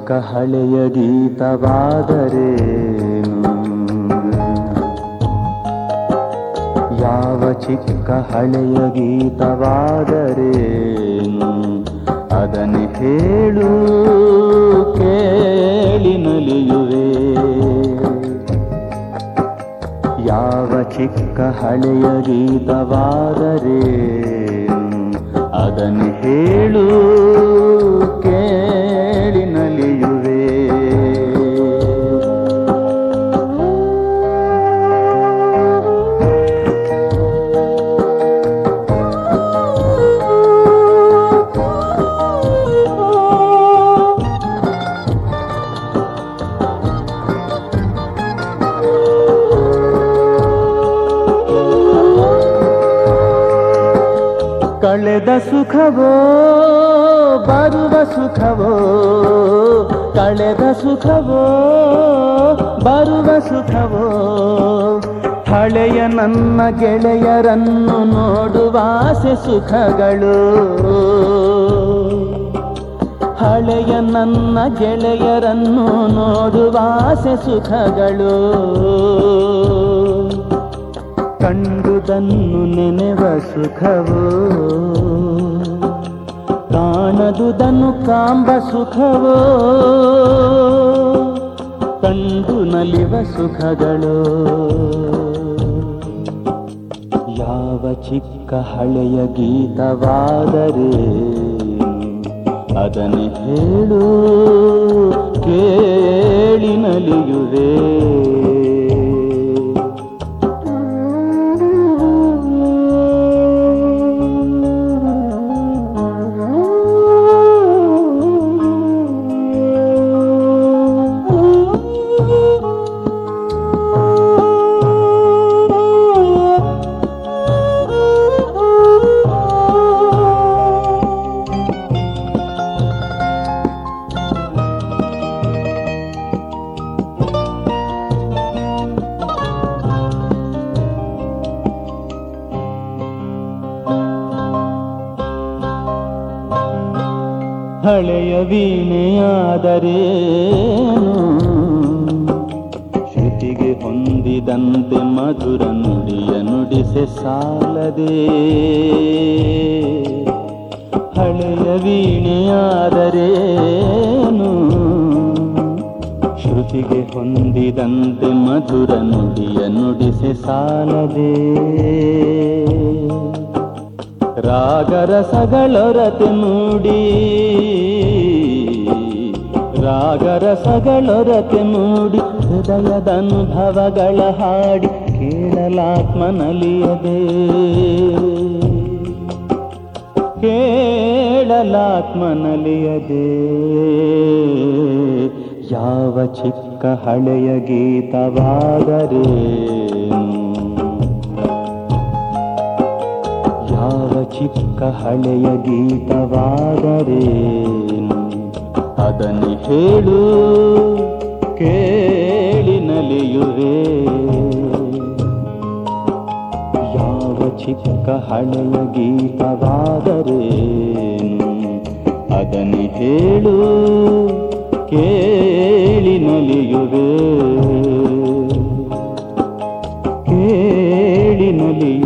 ಚಿಕ್ಕ ಹಳೆಯ ಗೀತವಾದರೇನು ಯಾವ ಚಿಕ್ಕ ಹಳೆಯ ಗೀತವಾದರೇನು ಅದನ್ನು ಹೇಳು ಕೇಳಿ ನಲಿಯುವೆ ಯಾವ ಚಿಕ್ಕ ಹಳೆಯ ಗೀತವಾದರೇನು ಅದನ್ನು ಹೇಳು ಕೇಳಿ ನಲಿಯುವೆ ಕಳೆದ ಸುಖವೋ ಬರುವ ಸುಖವೋ ಕಳೆದ ಸುಖವೋ ಬರುವ ಸುಖವೋ ಹಳೆಯ ನನ್ನ ಗೆಳೆಯರನ್ನು ನೋಡುವಾಸೆ ಸುಖಗಳು ಹಳೆಯ ನನ್ನ ಗೆಳೆಯರನ್ನು ನೋಡುವಾಸೆ ಸುಖಗಳು ಕಂಡುದನ್ನು ನೆನೆವ ಸುಖವೋ ಕಾಣದುದನ್ನು ಕಾಂಬ ಸುಖವೋ ಕಂಡು ನಲಿವ ಸುಖಗಳು ಯಾವ ಚಿಕ್ಕ ಹಳೆಯ ಗೀತವಾದರೆ ಅದನ್ನು ಹೇಳು ಕೇಳಿ ನಲಿಯುವೆ ಹಳೆಯ ವೀಣೆಯಾದರೇನು ಶ್ರುತಿಗೆ ಹೊಂದಿದಂತೆ ಮಧುರ ನುಡಿಯ ನುಡಿಸೆ ಸಾಲದೆ ಹಳೆಯ ವೀಣೆಯಾದರೇನು ಶ್ರುತಿಗೆ ಹೊಂದಿದಂತೆ ಮಧುರ ನುಡಿಯ ನುಡಿಸೆ ಸಾಲದೆ ರಾಗರಸಗಳೊರತೆ ಮೂಡಿ ರಾಗರಸಗಳೊರತೆ ಮೂಡಿ ಹೃದಯದ ಅನುಭವಗಳ ಹಾಡಿ ಕೇಳಲಾತ್ಮನಲಿಯದೆ ಕೇಳಲಾತ್ಮನಲಿಯದೆ ಯಾವ ಚಿಕ್ಕ ಹಳೆಯ ಗೀತವಾದರೇನು ಯಾವ ಚಿಕ್ಕ ಹಳೆಯ ಗೀತವಾದರೇನು ಅದನ್ನು ಹೇಳು ಕೇಳಿ ನಲಿಯುವೆ ಯಾವ ಚಿಕ್ಕ ಹಳೆಯ ಗೀತವಾದರೇನು ಅದನ್ನು ಹೇಳು ಕೇಳಿ ನಲಿಯುವೆ ಕೇಳಿ ನಲಿಯುವೆ